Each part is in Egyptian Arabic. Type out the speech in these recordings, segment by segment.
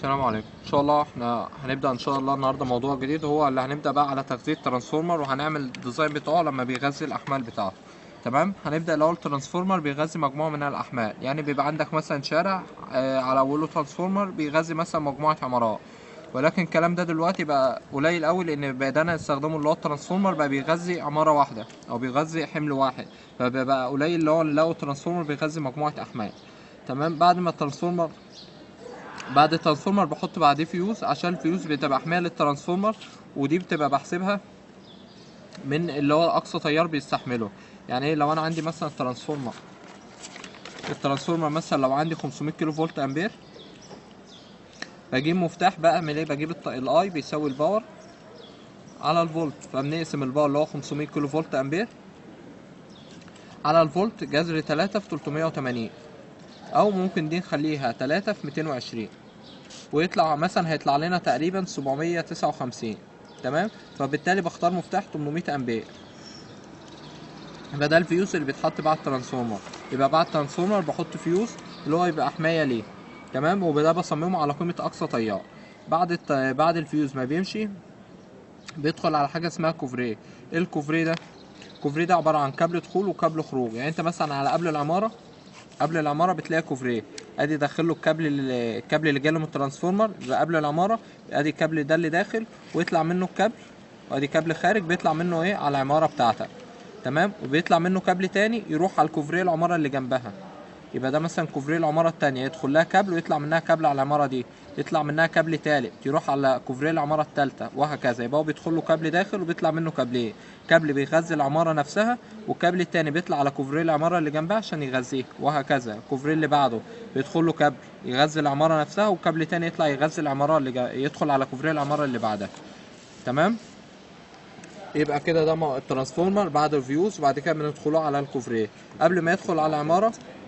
السلام عليكم ان شاء الله احنا هنبدا ان شاء الله النهارده موضوع جديد هو اللي هنبدا بقى على تغذيه ترانسفورمر وهنعمل الديزاين بتاعه لما بيغذي الاحمال بتاعته تمام هنبدا الاول ترانسفورمر بيغذي مجموعه من الاحمال يعني بيبقى عندك مثلا شارع آه على اوله ترانسفورمر بيغذي مثلا مجموعه عمارات ولكن الكلام ده دلوقتي بقى قليل قوي لان بدانا نستخدمه اللي هو الترانسفورمر بقى بيغذي عماره واحده او بيغذي حمل واحد فبقى قليل اللي هو اللي هو الترانسفورمر بيغذي مجموعه احمال تمام بعد ما الترانسفورمر بعد الترانسفورمر بحط بعديه فيوز عشان الفيوز بتبقى حماية للترانسفورمر ودي بتبقى بحسبها من اللي هو اقصى تيار بيستحمله يعني ايه لو انا عندي مثلا الترانسفورمر الترانسفورمر مثلا لو عندي 500 كيلو فولت امبير بجيب مفتاح بقى من ايه بجيب الاي بيساوي الباور على الفولت فبنقسم الباور اللي هو 500 كيلو فولت امبير على الفولت جذر 3 في 380 او ممكن دي نخليها 3 في 220 ويطلع مثلا هيطلع لنا تقريبا 759 تمام فبالتالي بختار مفتاح 800 امبير يبقى ده الفيوز اللي بيتحط بعد الترانسفورمر يبقى بعد الترانسفورمر بحط فيوز اللي هو يبقى حمايه ليه تمام وده بصممه على قيمه اقصى تيار بعد الت... بعد الفيوز ما بيمشي بيدخل على حاجه اسمها كوفريه ايه الكوفريه ده الكوفريه ده عباره عن كابل دخول وكابل خروج يعني انت مثلا على قبل العماره قبل العماره بتلاقي كوفريه ادي داخل له الكابل اللي الكابل اللي جاله من الترانسفورمر يبقى قبل العماره ادي الكابل ده اللي داخل ويطلع منه الكابل وادي كابل خارج بيطلع منه ايه على العماره بتاعتك تمام وبيطلع منه كابل تاني يروح على الكوفريه العماره اللي جنبها يبقى ده مثلا كوفريه العماره التانية يدخل لها كابل ويطلع منها كابل على العماره دي يطلع منها كابل تالت يروح على كوفريه العماره التالتة وهكذا يبقى هو بيدخل له كابل داخل وبيطلع منه كابلين كابل بيغذي العماره نفسها والكابل التاني بيطلع على كوفريه العماره اللي جنبها عشان يغذيه وهكذا الكوفريه اللي بعده بيدخل له كابل يغذي العماره نفسها وكابل تاني يطلع يغذي العماره اللي جا... يدخل على كوفريه العماره اللي بعدها تمام يبقى كده ده الترانسفورمر بعد الفيوز وبعد كده بندخله على الكوفريه قبل ما يدخل على العماره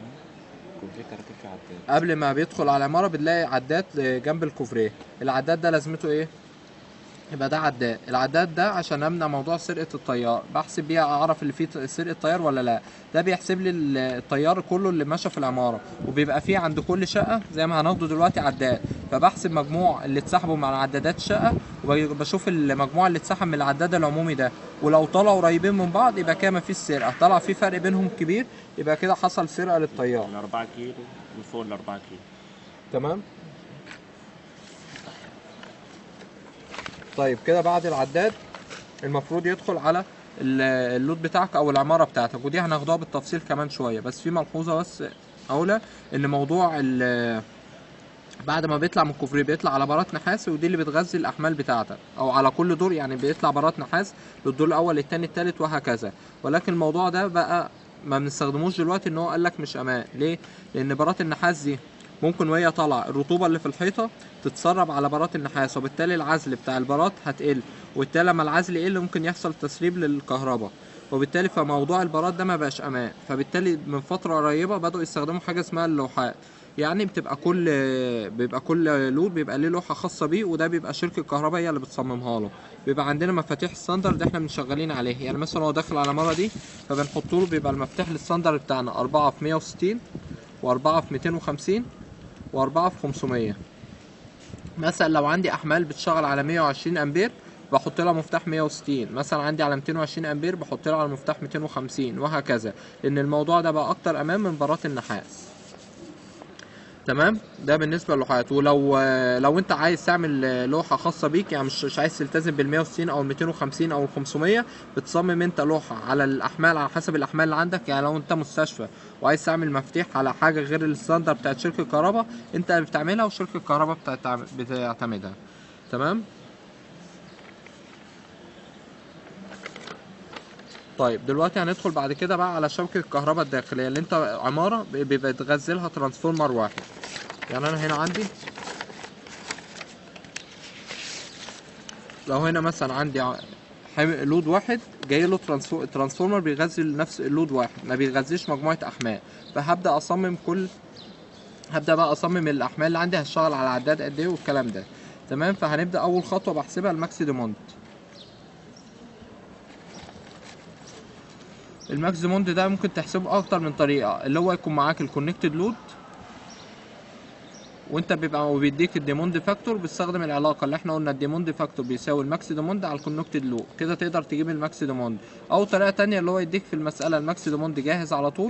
قبل ما بيدخل على العماره بنلاقي عداد جنب الكوفريه العداد ده لازمته ايه يبقى ده عداد العداد ده عشان امنع موضوع سرقه التيار بحسب بيها اعرف اللي فيه سرقه تيار ولا لا ده بيحسب لي التيار كله اللي ماشي في العماره وبيبقى فيه عند كل شقه زي ما هناخده دلوقتي عداد فبحسب مجموع اللي اتسحبوا مع عدادات الشقه وبشوف المجموع اللي اتسحب من العداد العمومي ده ولو طلعوا قريبين من بعض يبقى كده مفيش سرقه طلع في فرق بينهم كبير يبقى كده حصل سرقه للتيار من 4 كيلو من فوق ال 4 كيلو تمام طيب كده بعد العداد المفروض يدخل على اللود بتاعك او العماره بتاعتك ودي هناخدوها بالتفصيل كمان شويه بس في ملحوظه بس اولى ان موضوع بعد ما بيطلع من الكوفري بيطلع على برات نحاس ودي اللي بتغذي الاحمال بتاعتك او على كل دور يعني بيطلع برات نحاس للدور الاول الثاني الثالث وهكذا ولكن الموضوع ده بقى ما بنستخدموش دلوقتي ان هو قال لك مش امان ليه لان برات النحاس دي ممكن وهي طالعه الرطوبه اللي في الحيطه تتسرب على برات النحاس وبالتالي العزل بتاع البرات هتقل وبالتالي لما العزل يقل ممكن يحصل تسريب للكهرباء وبالتالي فموضوع البراد ده ما بقاش امان فبالتالي من فتره قريبه بداوا يستخدموا حاجه اسمها اللوحات يعني بتبقى كل بيبقى كل لود بيبقى ليه لوحه خاصه بيه وده بيبقى شركه كهرباء هي اللي بتصممها له بيبقى عندنا مفاتيح ستاندرد احنا شغالين عليه يعني مثلا هو داخل على المره دي فبنحط له بيبقى المفتاح الستاندرد بتاعنا 4 في 160 و4 في 250 و4 في 500 مثلا لو عندي احمال بتشتغل على 120 امبير بحط لها مفتاح 160 مثلا عندي على 220 امبير بحط لها على المفتاح 250 وهكذا لان الموضوع ده بقى اكتر امان من برات النحاس تمام ده بالنسبه للوحات ولو لو انت عايز تعمل لوحه خاصه بيك يعني مش مش عايز تلتزم بال 160 او ال 250 او ال 500 بتصمم انت لوحه على الاحمال على حسب الاحمال اللي عندك يعني لو انت مستشفى وعايز تعمل مفاتيح على حاجه غير الستاندر بتاعت شركه الكهرباء انت اللي بتعملها وشركه الكهرباء بتعتمدها تمام طيب دلوقتي هندخل بعد كده بقى على شبكه الكهرباء الداخليه اللي انت عماره بيبقى تغذي لها ترانسفورمر واحد يعني انا هنا عندي لو هنا مثلا عندي لود واحد جاي له ترانسفورمر بيغذي نفس اللود واحد ما بيغذيش مجموعه احمال فهبدا اصمم كل هبدا بقى اصمم الاحمال اللي عندي هشتغل على عداد قد ايه والكلام ده تمام فهنبدا اول خطوه بحسبها الماكسي ديموند الماكسيموند ده, ده ممكن تحسبه اكتر من طريقه اللي هو يكون معاك الكونكتد لود وانت بيبقى وبيديك الديموند فاكتور بتستخدم العلاقه اللي احنا قلنا الديموند فاكتور بيساوي الماكس ديموند على الكونكتد لوب كده تقدر تجيب الماكس ديموند او طريقه تانية اللي هو يديك في المساله الماكس ديموند جاهز على طول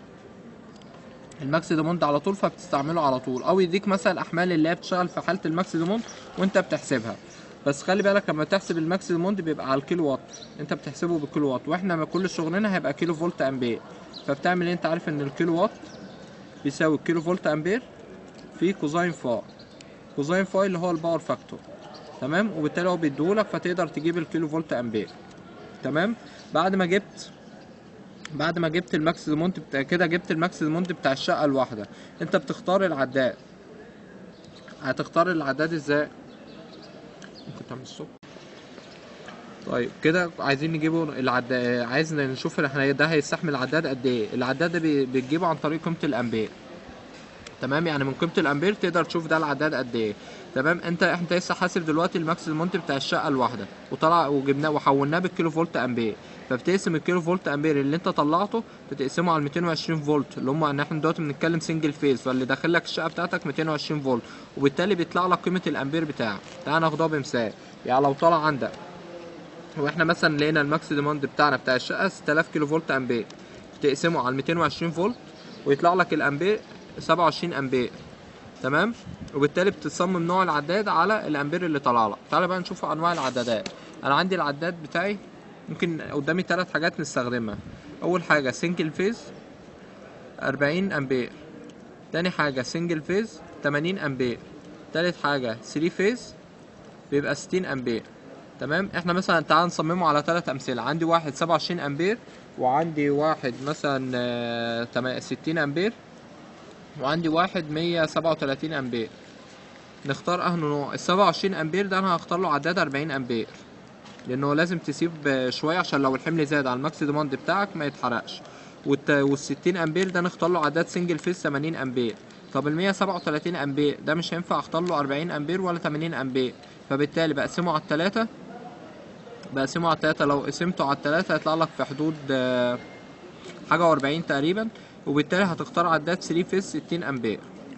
الماكس ديموند على طول فبتستعمله على طول او يديك مثلا الاحمال اللي هي بتشتغل في حاله الماكس ديموند وانت بتحسبها بس خلي بالك لما تحسب الماكس ديموند بيبقى على الكيلو وات انت بتحسبه بالكيلو وات واحنا ما كل شغلنا هيبقى كيلو فولت امبير فبتعمل ايه انت عارف ان الكيلو وات بيساوي الكيلو فولت امبير في كوزاين فاي كوزاين فاي اللي هو الباور فاكتور تمام وبالتالي هو بيديهولك فتقدر تجيب الكيلو فولت امبير تمام بعد ما جبت بعد ما جبت الماكس ديمونت بتاع كده جبت الماكس ديمونت بتاع الشقه الواحده انت بتختار العداد هتختار العداد ازاي ممكن تعمل الصوت طيب كده عايزين نجيبه العداد عايز نشوف احنا ده هيستحمل العداد قد ايه العداد ده بي- بتجيبه عن طريق قيمه الامبير تمام يعني من قيمه الامبير تقدر تشوف ده العداد قد ايه تمام انت انت لسه حاسب دلوقتي الماكس ديمونت بتاع الشقه الواحده وطلع وجبناه وحولناه بالكيلو فولت امبير فبتقسم الكيلو فولت امبير اللي انت طلعته بتقسمه على 220 فولت اللي هم ان احنا دلوقتي بنتكلم سنجل فيز فاللي داخل لك الشقه بتاعتك 220 فولت وبالتالي بيطلع لك قيمه الامبير بتاعك تعال ناخدها بمثال يعني لو طلع عندك واحنا مثلا لقينا الماكس ديماند بتاعنا بتاع الشقه 6000 كيلو فولت امبير تقسمه على 220 فولت ويطلع لك الامبير 27 امبير تمام وبالتالي بتصمم نوع العداد على الامبير اللي طلع لك تعالى بقى نشوف انواع العدادات انا عندي العداد بتاعي ممكن قدامي ثلاث حاجات نستخدمها اول حاجه سنجل فيز 40 امبير تاني حاجه سنجل فيز 80 امبير تالت حاجه 3 فيز بيبقى 60 امبير تمام احنا مثلا تعال نصممه على ثلاث امثله عندي واحد 27 امبير وعندي واحد مثلا آه، تما- 60 امبير وعندي واحد 137 امبير نختار اهنه نوع ال 27 امبير ده انا هختار له عداد 40 امبير لانه لازم تسيب آه، شويه عشان لو الحمل زاد على الماكس ديماند بتاعك ما يتحرقش والت... وال 60 امبير ده نختار له عداد سنجل فيز 80 امبير طب ال 137 امبير ده مش هينفع اختار له 40 امبير ولا 80 امبير فبالتالي بقسمه على التلاتة بقسمه على التلاتة لو قسمته على التلاتة هيطلع لك في حدود آه، حاجة وأربعين تقريبا وبالتالي هتختار عداد 3 فيز 60 امبير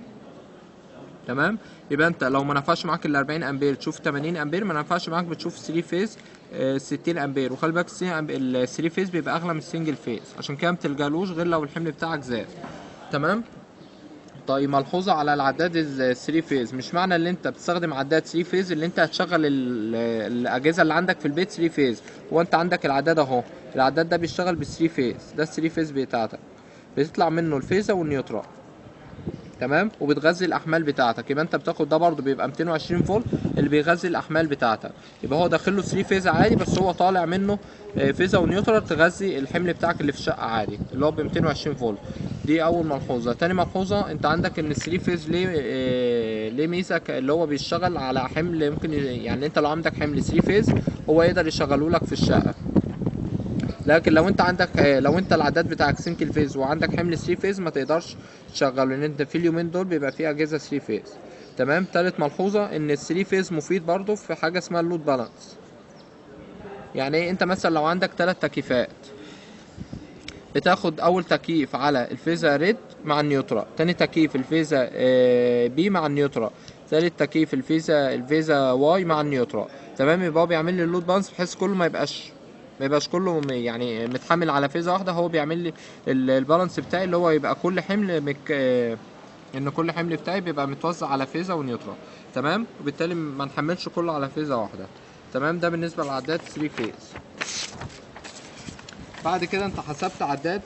تمام يبقى انت لو ما نفعش معاك ال 40 امبير تشوف 80 امبير ما نفعش معاك بتشوف 3 فيز آه، 60 امبير وخلي بالك ال 3 فيز بيبقى اغلى من السنجل فيز عشان كده ما بتلجالوش غير لو الحمل بتاعك زاد تمام طيب ملحوظة على العداد ال 3 فيز مش معنى ان انت بتستخدم عداد 3 فيز اللي انت هتشغل ال- الاجهزة اللي عندك في البيت 3 فيز وانت عندك العداد اهو العداد ده بيشتغل بال 3 فيز ده ال 3 فيز بتاعتك بتطلع منه الفيزا والنيوترال تمام وبتغذي الاحمال بتاعتك يبقى انت بتاخد ده برضو بيبقى 220 فولت اللي بيغذي الاحمال بتاعتك يبقى هو داخل له 3 فيز عادي بس هو طالع منه آه، فيزا ونيوترال تغذي الحمل بتاعك اللي في الشقه عادي اللي هو ب 220 فولت دي اول ملحوظه تاني ملحوظه انت عندك ان ال 3 فيز ليه آه، ليه ميزه ك- اللي هو بيشتغل على حمل ممكن ي- يعني انت لو عندك حمل 3 فيز هو يقدر يشغله لك في الشقه لكن لو انت عندك آه، لو انت العداد بتاعك سنجل فيز وعندك حمل 3 فيز ما تقدرش تشغله لان انت في اليومين دول بيبقى في اجهزه 3 فيز تمام تالت ملحوظه ان ال 3 فيز مفيد برضو في حاجه اسمها اللود بالانس يعني ايه انت مثلا لو عندك ثلاث تكييفات بتاخد اول تكييف على الفيزا ريد مع النيوترا تاني تكييف الفيزا آه، بي مع النيوترا تالت تكييف الفيزا الفيزا واي مع النيوترا تمام يبقى هو بيعمل لي اللود بالانس بحيث كله ما يبقاش ما يبقاش كله م- يعني متحمل على فيزا واحده هو بيعمل لي ال- البالانس بتاعي اللي هو يبقى كل حمل مك... آه، ان كل حمل بتاعي بيبقى متوزع على فيزا ونيوترا تمام وبالتالي ما نحملش كله على فيزا واحده تمام ده بالنسبه لعداد 3 فيز بعد كده انت حسبت عداد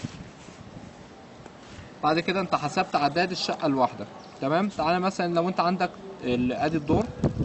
بعد كده انت حسبت عداد الشقه الواحده تمام تعالى مثلا لو انت عندك ال- ادي الدور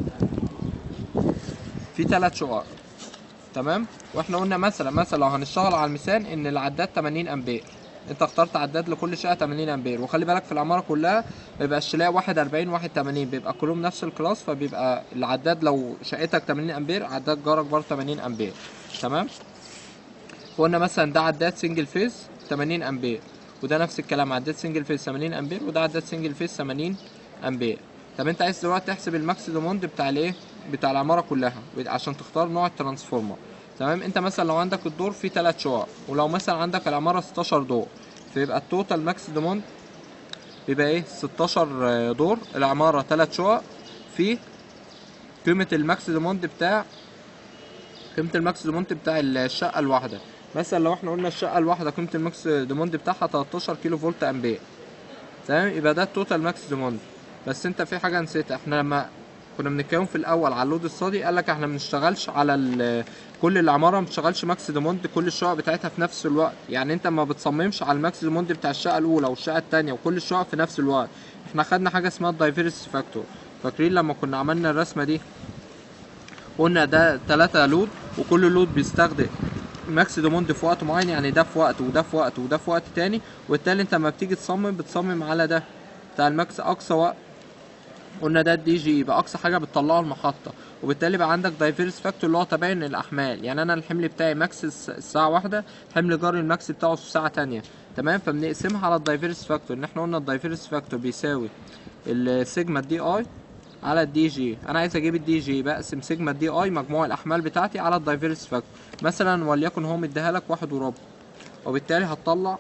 في ثلاث شقق تمام واحنا قلنا مثلا مثلا لو هنشتغل على المثال ان العداد 80 امبير انت اخترت عداد لكل شقه 80 امبير وخلي بالك في العماره كلها ما بيبقاش تلاقي واحد 40 واحد 80 بيبقى كلهم نفس الكلاس فبيبقى العداد لو شقتك 80 امبير عداد جارك برضه 80 امبير تمام قلنا مثلا ده عداد سنجل فيز 80 امبير وده نفس الكلام عداد سنجل فيز 80 امبير وده عداد سنجل فيز 80 امبير طب انت عايز دلوقتي تحسب الماكس دوموند بتاع الايه بتاع العماره كلها عشان تختار نوع الترانسفورمر تمام انت مثلا لو عندك الدور فيه 3 شقق ولو مثلا عندك العماره 16 دور فيبقى التوتال ماكس دوموند بيبقى ايه 16 دور العماره 3 شقق في قيمه الماكس ديموند بتاع قيمه الماكس ديموند بتاع الشقه الواحده مثلا لو احنا قلنا الشقه الواحده قيمه الماكس ديموند بتاعها 13 كيلو فولت امبير تمام يبقى ده التوتال ماكس ديموند بس انت في حاجه نسيتها احنا لما كنا بنتكلم في الاول على اللود الصادي قال لك احنا ما بنشتغلش على ال- كل العماره ما بتشتغلش ماكس ديموند كل الشقق بتاعتها في نفس الوقت يعني انت ما بتصممش على الماكس ديموند بتاع الشقه الاولى والشقه الثانيه وكل الشقق في نفس الوقت احنا خدنا حاجه اسمها الدايفيرس فاكتور فاكرين لما كنا عملنا الرسمه دي قلنا ده ثلاثة لود وكل لود بيستخدم ماكس ديموند في وقت معين يعني ده في وقت وده في وقت وده في وقت تاني وبالتالي انت لما بتيجي تصمم بتصمم على ده بتاع الماكس اقصى وقت قلنا ده الدي جي يبقى اقصى حاجه بتطلعه المحطه وبالتالي بقى عندك دايفيرس فاكتور اللي هو تباين الاحمال يعني انا الحمل بتاعي ماكس الس- الساعه واحدة حمل جاري الماكس بتاعه في ساعه تانية تمام فبنقسمها على الدايفيرس فاكتور ان احنا قلنا الدايفيرس فاكتور بيساوي السيجما دي اي على الدي جي انا عايز اجيب الدي جي بقسم سيجما دي اي مجموع الاحمال بتاعتي على الدايفيرس فاكتور مثلا وليكن هو مديها لك واحد وربع وبالتالي هتطلع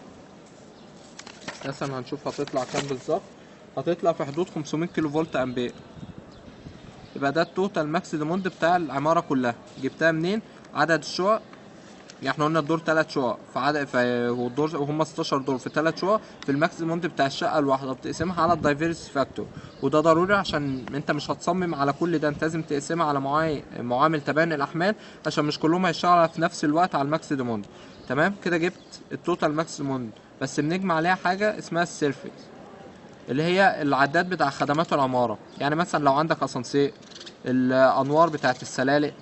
مثلا هنشوف هتطلع كام بالظبط هتطلع في حدود 500 كيلو فولت امبير يبقى ده التوتال ماكس ديموند بتاع العمارة كلها جبتها منين عدد الشقق يعني احنا قلنا الدور تلات شقق فعدد والدور وهم 16 دور في تلات شقق في الماكس ديموند بتاع الشقة الواحدة بتقسمها على الدايفيرس فاكتور وده ضروري عشان انت مش هتصمم على كل ده انت لازم تقسمها على معاي... معامل تباين الاحمال عشان مش كلهم هيشتغلوا في نفس الوقت على الماكس ديموند تمام كده جبت التوتال ماكس ديموند بس بنجمع عليها حاجة اسمها السيرفيس اللي هي العداد بتاع خدمات العمارة يعني مثلا لو عندك اسانسير الانوار بتاعت السلالق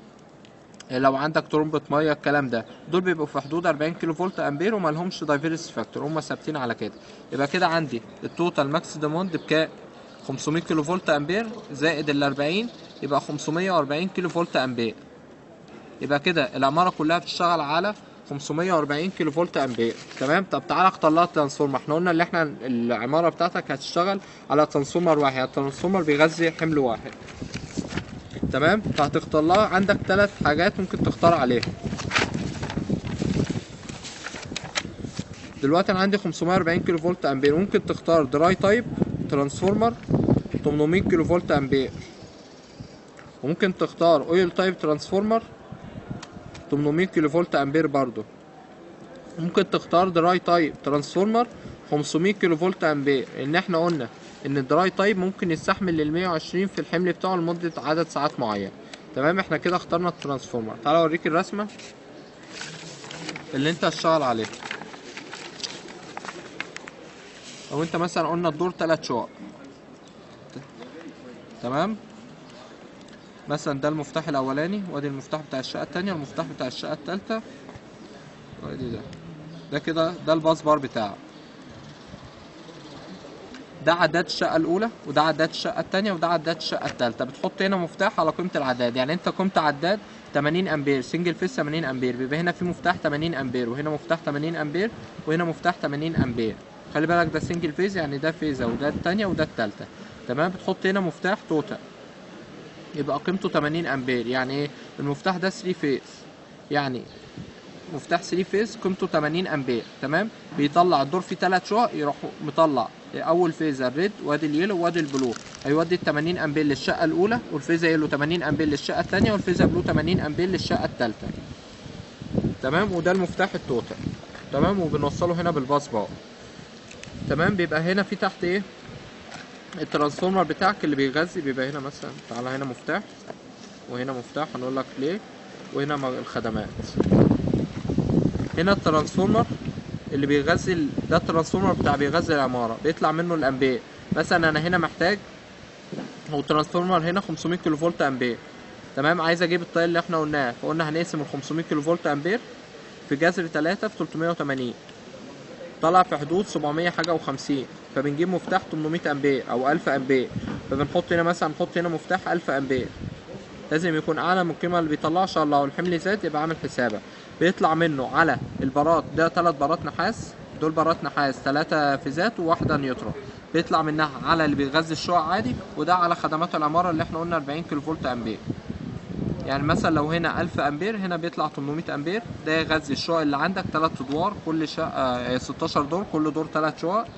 لو عندك ترمبة مية الكلام ده دول بيبقوا في حدود 40 كيلو فولت امبير وما لهمش دايفيرس فاكتور هم ثابتين على كده يبقى كده عندي التوتال ماكس ديموند بكام 500 كيلو فولت امبير زائد ال 40 يبقى 540 كيلو فولت امبير يبقى كده العمارة كلها بتشتغل على 540 كيلو فولت امبير تمام طب تعالى اختار لها ترانسفورمر احنا قلنا ان احنا العمارة بتاعتك هتشتغل على ترانسفورمر واحد يعني الترانسفورمر بيغذي حمل واحد تمام فهتختار لها عندك ثلاث حاجات ممكن تختار عليها دلوقتي انا عندي 540 كيلو فولت امبير ممكن تختار دراي تايب ترانسفورمر 800 كيلو فولت امبير وممكن تختار اويل تايب ترانسفورمر 800 كيلو فولت امبير برضو ممكن تختار دراي تايب ترانسفورمر 500 كيلو فولت امبير ان احنا قلنا ان الدراي تايب ممكن يستحمل لل 120 في الحمل بتاعه لمدة عدد ساعات معين تمام احنا كده اخترنا الترانسفورمر تعال اوريك الرسمة اللي انت هتشتغل عليها لو انت مثلا قلنا الدور تلات شقق تمام مثلا ده المفتاح الاولاني وادي المفتاح بتاع الشقه التانية المفتاح بتاع الشقه التالتة وادي ده ده كده ده الباص بار بتاعه ده عداد الشقه الاولى وده عداد الشقه التانية وده عداد الشقه التالتة بتحط هنا مفتاح على قيمه العداد يعني انت قيمه عداد 80 امبير سنجل فيس 80 امبير بيبقى هنا في مفتاح 80 امبير وهنا مفتاح 80 امبير وهنا مفتاح 80 امبير خلي بالك ده سنجل فيز يعني ده فيزا وده التانية وده التالتة تمام بتحط هنا مفتاح توتال يبقى قيمته 80 امبير يعني ايه المفتاح ده 3 فيز يعني مفتاح 3 فيز قيمته 80 امبير تمام بيطلع الدور فيه 3 شقق يروح مطلع اول فيزا الريد وادي اليلو وادي البلو هيودي ال 80 امبير للشقه الاولى والفيزا يلو 80 امبير للشقه الثانيه والفيزا بلو 80 امبير للشقه الثالثه تمام وده المفتاح التوتال تمام وبنوصله هنا بالباص بار تمام بيبقى هنا في تحت ايه الترانسفورمر بتاعك اللي بيغذي بيبقى هنا مثلا تعالى هنا مفتاح وهنا مفتاح هنقول لك ليه وهنا مج- الخدمات هنا الترانسفورمر اللي بيغذي ال- ده الترانسفورمر بتاع بيغذي العمارة بيطلع منه الأمبير مثلا أنا هنا محتاج هو الترانسفورمر هنا 500 كيلو فولت أمبير تمام عايز أجيب الطيل اللي احنا قلناه فقلنا هنقسم ال 500 كيلو فولت أمبير في جذر 3 في 380 طلع في حدود 700 حاجة و50 فبنجيب مفتاح 800 أمبير أو 1000 أمبير فبنحط هنا مثلا نحط هنا مفتاح 1000 أمبير لازم يكون أعلى من القيمة اللي بيطلعها عشان لو الحمل زاد يبقى عامل حسابك بيطلع منه على البارات ده تلات بارات نحاس دول بارات نحاس تلاتة فيزات وواحدة نيوترال بيطلع منها على اللي بيغذي الشقق عادي وده على خدمات العمارة اللي احنا قلنا 40 كيلو فولت أمبير يعني مثلا لو هنا 1000 امبير هنا بيطلع 800 امبير ده يغذي الشقق اللي عندك 3 ادوار كل شقه آه، 16 دور كل دور 3 شقق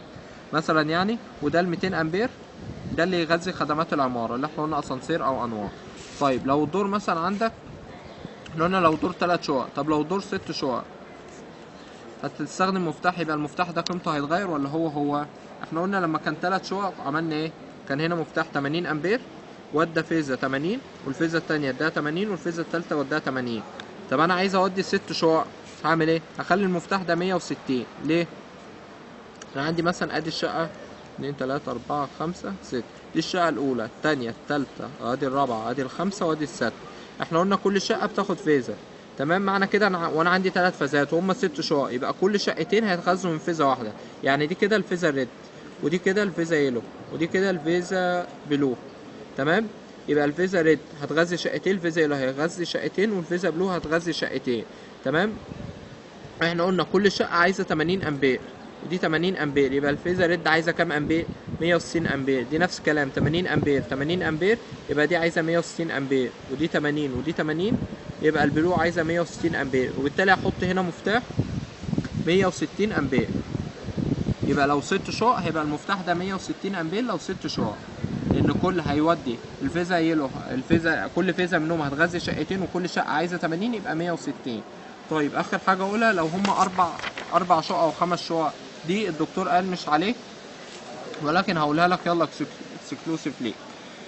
مثلا يعني وده ال 200 امبير ده اللي يغذي خدمات العماره اللي احنا قلنا اسانسير او انوار طيب لو الدور مثلا عندك احنا قلنا لو دور 3 شقق طب لو دور 6 شقق هتستخدم مفتاح يبقى المفتاح ده قيمته هيتغير ولا هو هو احنا قلنا لما كان 3 شقق عملنا ايه كان هنا مفتاح 80 امبير ودى فيزا 80 والفيزا التانية اداها 80 والفيزا التالتة وداها 80 طب انا عايز اودي ست شقق هعمل ايه هخلي المفتاح ده 160 ليه انا عندي مثلا ادي الشقة 2 3 4 5 6 دي الشقة الأولى التانية التالتة ادي الرابعة ادي الخامسة وادي السادسة احنا قلنا كل شقة بتاخد فيزا تمام معنى كده انا ع- وانا عندي ثلاث فازات وهم ست شقق يبقى كل شقتين هيتغذوا من فيزا واحدة يعني دي كده الفيزا ريد ودي كده الفيزا يلو ودي كده الفيزا بلو تمام يبقى الفيزا ريد هتغذي شقتين الفيزا يلو هيغذي شقتين والفيزا بلو هتغذي شقتين تمام احنا قلنا كل شقة عايزة 80 امبير ودي 80 امبير يبقى الفيزا ريد عايزة كام امبير 160 امبير دي نفس الكلام 80 امبير 80 امبير يبقى دي عايزة 160 امبير ودي 80 ودي 80 يبقى البلو عايزة 160 امبير وبالتالي هحط هنا مفتاح 160 امبير يبقى لو ست شقق هيبقى المفتاح ده 160 امبير لو ست شقق لان كل هيودي الفيزا يلو الفيزا كل فيزا منهم هتغذي شقتين وكل شقه عايزه 80 يبقى 160 طيب اخر حاجه اقولها لو هم اربع اربع شقق او خمس شقق دي الدكتور قال مش عليك ولكن هقولها لك يلا اكسكلوسيف ليك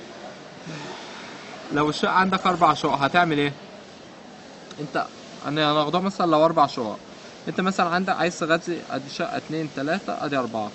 لو الشقه عندك اربع شقق هتعمل ايه انت انا هناخدها مثلا لو اربع شقق انت مثلا عندك عايز تغذي ادي شقه اتنين تلاته ادي اربعه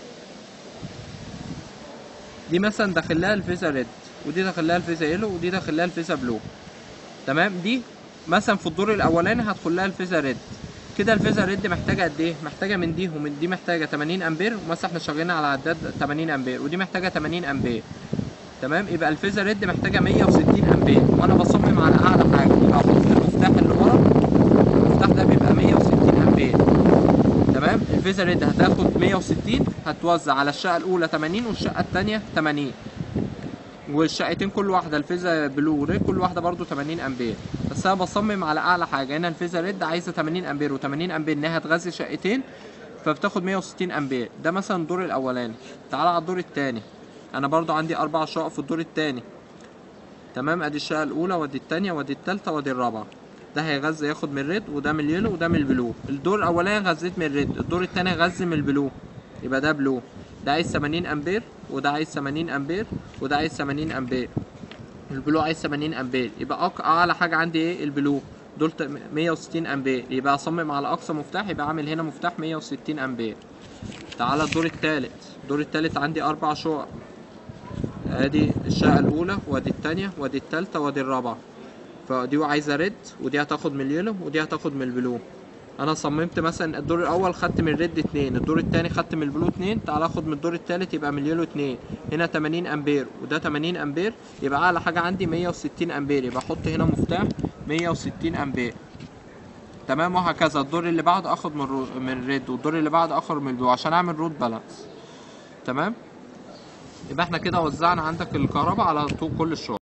دي مثلا داخل لها الفيزا ريد ودي داخل لها الفيزا يلو ودي داخل لها الفيزا بلو تمام دي مثلا في الدور الاولاني هدخل لها الفيزا ريد كده الفيزا ريد محتاجه قد ايه محتاجه من دي ومن دي محتاجه 80 امبير ومثلا احنا شغالين على عداد 80 امبير ودي محتاجه 80 امبير تمام يبقى الفيزا ريد محتاجه 160 امبير وانا بصمم على اعلى حاجه يبقى احط المفتاح اللي ورا المفتاح ده بيبقى 160 امبير تمام الفيزا ريد هتاخد 160 هتوزع على الشقه الاولى 80 والشقه الثانيه 80 والشقتين كل واحده الفيزا بلو وريد كل واحده برضو 80 امبير بس انا بصمم على اعلى حاجه هنا الفيزا ريد عايزه 80 امبير و80 امبير انها تغذي شقتين فبتاخد 160 امبير ده مثلا الدور الاولاني تعال على الدور الثاني انا برضو عندي اربع شقق في الدور الثاني تمام ادي الشقه الاولى وادي الثانيه وادي الثالثه وادي الرابعه ده هيغذي ياخد من الريد وده من اليلو وده من البلو الدور الاولاني غذيت من الريد الدور الثاني غذي من البلو يبقى ده بلو ده عايز 80 امبير وده عايز 80 امبير وده عايز 80 امبير البلو عايز 80 امبير يبقى أق... اعلى حاجه عندي ايه البلو دول ت- 160 امبير يبقى اصمم على اقصى مفتاح يبقى عامل هنا مفتاح 160 امبير تعالى الدور الثالث الدور الثالث عندي اربع شقق ادي الشقه الاولى وادي الثانيه وادي الثالثه وادي الرابعه فدي عايزه ريد ودي هتاخد من اليلو ودي هتاخد من البلو انا صممت مثلا الدور الاول خدت من الريد اتنين الدور التاني خدت من البلو اتنين تعال اخد من الدور التالت يبقى من اليلو اتنين هنا 80 امبير وده 80 امبير يبقى اعلى حاجه عندي 160 امبير يبقى احط هنا مفتاح 160 امبير تمام وهكذا الدور اللي بعده اخد من رو... من الريد والدور اللي بعده اخد من البلو عشان اعمل رود بالانس تمام يبقى احنا كده وزعنا عندك الكهرباء على طول كل الشغل